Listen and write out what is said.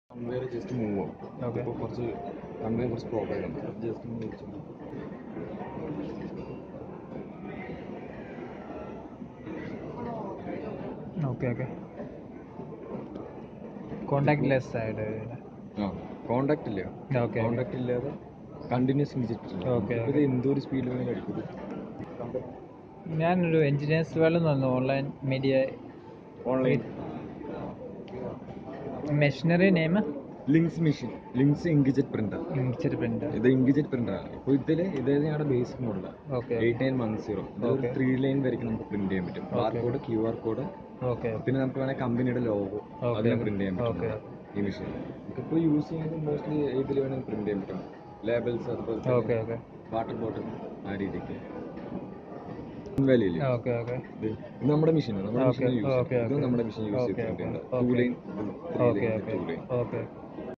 Conveyor just move ആവും Okay. അപ്പോൾ കുറച്ച് കൺവെയർ കുറച്ച് പ്രോബ്ലം ഉണ്ട് ജസ്റ്റ് ഒന്ന് വെച്ചു ഓക്കെ ഓക്കെ കോണ്ടാക്ട് ലെസ് ആയിട്ട് ആ കോണ്ടാക്ട് ഇല്ല ഓക്കെ കോണ്ടാക്ട് ഇല്ലാതെ കണ്ടിന്യൂസ് Okay, ഇത് എന്തോരു സ്പീഡിൽ വേണമെങ്കിൽ അടിക്കും ഞാനൊരു എഞ്ചിനീയേഴ്സ് വേൾഡ് എന്ന് പറഞ്ഞു online media online machinery name links machine links inkjet printer ഇച്ചിരി പ്രിന്റ് ഇത് ഇങ്കിജറ്റ് പ്രിന്റർ ആണ് അപ്പോൾ ഇതിൽ ഇത് ഞങ്ങളുടെ ബേസിക് മോഡലാണ് okay eight nine one zero Okay. Three line വരയ്ക്ക് നമുക്ക് പ്രിന്റ് ചെയ്യാൻ പറ്റും bar Okay. Code Q R code okay പിന്നെ നമുക്ക് വേണമെങ്കിൽ കമ്പനിയുടെ ലോഗോ Okay. അതിനെ പ്രിന്റ് ചെയ്യാൻ പറ്റും Okay. ഈ മെഷീൻ നമുക്കിപ്പോൾ യൂസ് ചെയ്യുന്നത് മോസ്റ്റ്ലി ഇതിൽ വേണമെങ്കിൽ പ്രിന്റ് ചെയ്യാൻ പറ്റും ലേബൽസ് അതുപോലെ ഓക്കെ ഓക്കെ വാട്ടർ ബോട്ടിൽ ആ രീതിക്ക് വിലയില്ല ഓക്കെ ഓക്കെ ഇത് നമ്മുടെ മെഷീൻ നമ്മുടെ Okay. മെഷീൻ യൂസ് Okay, ഇത് okay. നമ്മുടെ മെഷീൻ യൂസ് Okay, ചെയ്തിട്ടുണ്ട് okay. Two line three okay line okay two line okay